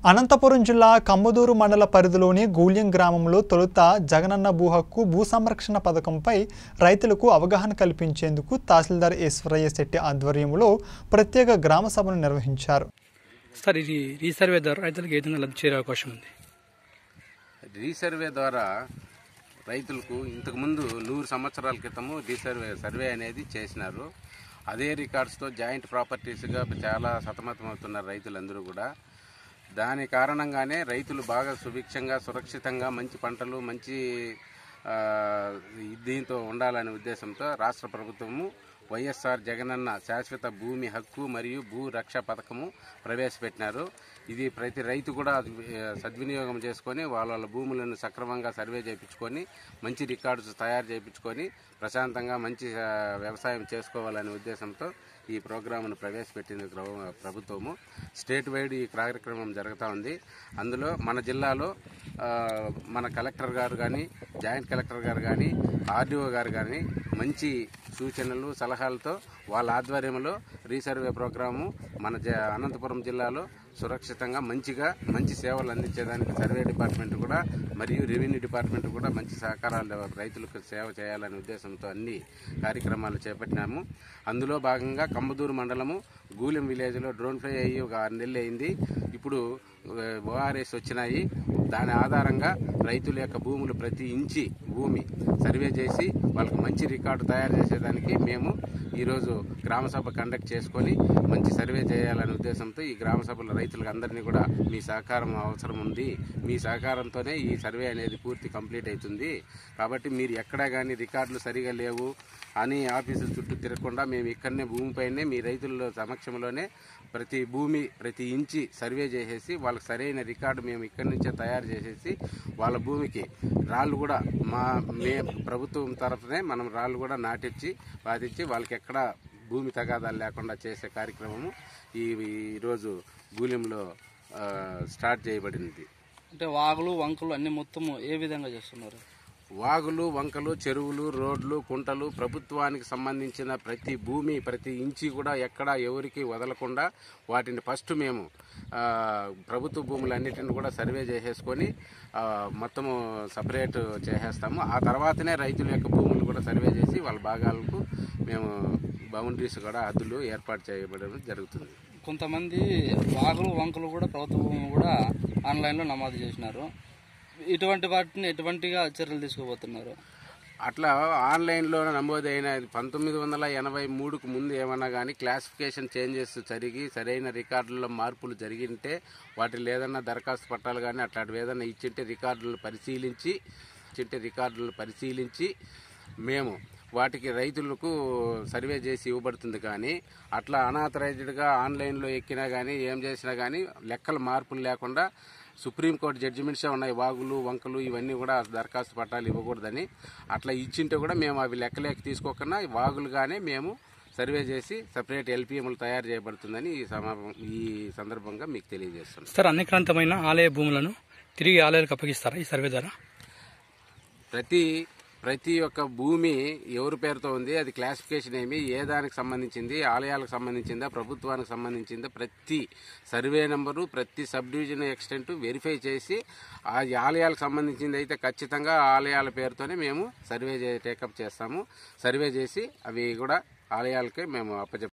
అనంతపురం జిల్లా కమ్మదూరు మండల పరిధిలోని గూళ్యం గ్రామంలో తొలుత జగనన్న భూ హక్కు భూ సంరక్షణ పథకంపై రైతులకు అవగాహన కల్పించేందుకు తహసీల్దార్ ఈశ్వరయ్య శెట్టి ఆధ్వర్యంలో ప్రత్యేక గ్రామ సభను నిర్వహించారు సార్ ఇది రీసర్వే ద్వారా రైతులకు ఏ విధంగా లబ్ధి చేరే అవకాశం ఉంది రీసర్వే ద్వారా రైతులకు ఇంతకుముందు నూరు సంవత్సరాల క్రితము రీసర్వే సర్వే అనేది చేసినారు అదే రికార్డ్స్తో జాయింట్ ప్రాపర్టీస్గా చాలా సతమతమవుతున్నారు రైతులందరూ కూడా దాని కారణంగానే రైతులు బాగా సుభిక్షంగా సురక్షితంగా మంచి పంటలు మంచి ఆ, దీంతో ఉండాలనే ఉద్దేశంతో రాష్ట్ర ప్రభుత్వము వైఎస్ఆర్ జగనన్న శాశ్వత భూమి హక్కు మరియు భూ రక్ష పథకము ప్రవేశపెట్టినారు ఇది ప్రతి రైతు కూడా అది, ఆ, సద్వినియోగం చేసుకొని వాళ్ళ వాళ్ళ భూములను సక్రమంగా సర్వే చేయించుకొని మంచి రికార్డ్స్ తయారు చేయించుకొని ప్రశాంతంగా మంచి ఆ, వ్యవసాయం చేసుకోవాలనే ఉద్దేశంతో ఈ ప్రోగ్రామ్ను ప్రవేశపెట్టింది గ్రవ- ప్రభుత్వము స్టేట్ వైడ్ ఈ కార్యక్రమం జరుగుతూ ఉంది అందులో మన జిల్లాలో ఆ, మన కలెక్టర్ గారు కానీ జాయింట్ కలెక్టర్ గారు కానీ ఆర్డీఓ గారు కానీ మంచి సూచనలు సలహాలతో వాళ్ళ ఆధ్వర్యంలో రీసర్వే ప్రోగ్రాము మన జ అనంతపురం జిల్లాలో సురక్షితంగా మంచిగా మంచి సేవలు అందించేదానికి సర్వే డిపార్ట్మెంట్ కూడా మరియు రెవెన్యూ డిపార్ట్మెంట్ కూడా మంచి సహకారాలు రైతులకు సేవ చేయాలనే ఉద్దేశంతో అన్ని కార్యక్రమాలు చేపట్టినాము అందులో భాగంగా కంబదూరు మండలము గూలెం విలేజ్లో డ్రోన్ ఫ్లై అయ్యి ఒక ఆరు నెలలు అయింది ఇప్పుడు ఓఆర్ఎస్ వచ్చినాయి దాని ఆధారంగా రైతుల యొక్క భూములు ప్రతి ఇంచి భూమి సర్వే చేసి వాళ్ళకి మంచి రికార్డు తయారు చేసేదానికి మేము ఈరోజు గ్రామ సభ కండక్ట్ చేసుకొని మంచి సర్వే చేయాలనే ఉద్దేశంతో ఈ గ్రామ సభలో రైతులకు అందరినీ కూడా మీ సహకారం అవసరం ఉంది మీ సహకారంతోనే ఈ సర్వే అనేది పూర్తి కంప్లీట్ అవుతుంది కాబట్టి మీరు ఎక్కడా కానీ రికార్డులు సరిగా లేవు అని ఆఫీసుల చుట్టూ తిరగకుండా మేము ఇక్కడనే భూమిపైనే మీ రైతుల సమక్షంలోనే ప్రతి భూమి ప్రతి ఇంచి సర్వే చేసేసి వాళ్ళకి సరైన రికార్డు మేము ఇక్కడి నుంచే తయారు చేసేసి వాళ్ళ భూమికి రాళ్ళు కూడా మా మే ప్రభుత్వం తరఫునే మనం రాళ్ళు కూడా నాటించి బాధించి వాళ్ళకి ఎక్కడ భూమి తగాదాలు లేకుండా చేసే కార్యక్రమము ఈ ఈరోజు గూలెంలో ఆ, స్టార్ట్ చేయబడింది అంటే వాగులు వంకలు అన్ని మొత్తము ఏ విధంగా చేస్తున్నారు వాగులు వంకలు చెరువులు రోడ్లు కుంటలు ప్రభుత్వానికి సంబంధించిన ప్రతి భూమి ప్రతి ఇంచి కూడా ఎక్కడ ఎవరికి వదలకుండా వాటిని ఫస్ట్ మేము ఆ, ప్రభుత్వ భూములన్నిటిని కూడా సర్వే చేసేసుకొని ఆ, మొత్తము సపరేట్ చేసేస్తాము ఆ తర్వాతనే రైతుల యొక్క భూములు కూడా సర్వే చేసి వాళ్ళ భాగాలకు మేము బౌండరీస్ కూడా హద్దులు ఏర్పాటు చేయబడడం జరుగుతుంది కొంతమంది వాగులు వంకలు కూడా ప్రభుత్వ భూమి కూడా ఆన్లైన్లో నమోదు చేసినారు ఇటువంటి వాటిని ఎటువంటిగా చర్యలు తీసుకోబోతున్నారు అట్లా ఆన్లైన్లో నమోదైన పంతొమ్మిది వందల ఎనభై మూడుకు ముందు ఏమన్నా కానీ క్లాసిఫికేషన్ చేంజెస్ జరిగి సరైన రికార్డుల్లో మార్పులు జరిగింటే వాటిలో ఏదన్నా దరఖాస్తు పట్టాలు కానీ అట్లాంటివి ఏదన్నా ఇచ్చింటే రికార్డులను పరిశీలించి ఇచ్చింటే రికార్డులను పరిశీలించి మేము వాటికి రైతులకు సర్వే చేసి ఇవ్వబడుతుంది కానీ అట్లా అనాథరైజ్డ్గా ఆన్లైన్లో ఎక్కినా కానీ ఏం చేసినా కానీ లెక్కల మార్పులు లేకుండా సుప్రీంకోర్టు జడ్జిమెంట్సే ఉన్నాయి వాగులు వంకలు ఇవన్నీ కూడా దరఖాస్తు పట్టాలు ఇవ్వకూడదని అట్లా ఇచ్చింటే కూడా మేము అవి లెక్కలేక తీసుకోకుండా వాగులుగానే మేము సర్వే చేసి సపరేట్ ఎల్పిఎంలు తయారు చేయబడుతుందని ఈ సమా ఈ సందర్భంగా మీకు తెలియజేస్తున్నాం సార్ అనేకాంతమైన ఆలయ భూములను తిరిగి ఆలయాలకు అప్పగిస్తారా ఈ సర్వే ద్వారా ప్రతి ప్రతి ఒక్క భూమి ఎవరి పేరుతో ఉంది అది క్లాసిఫికేషన్ ఏమి ఏ దానికి సంబంధించింది ఆలయాలకు సంబంధించిందా ప్రభుత్వానికి సంబంధించిందా ప్రతి సర్వే నెంబరు ప్రతి సబ్ డివిజన్ ఎక్స్టెంట్ వెరిఫై చేసి ఆ ఆలయాలకు సంబంధించింది అయితే ఖచ్చితంగా ఆ ఆలయాల పేరుతోనే మేము సర్వే టేకప్ చేస్తాము సర్వే చేసి అవి కూడా ఆలయాలకే మేము అప్పచెప్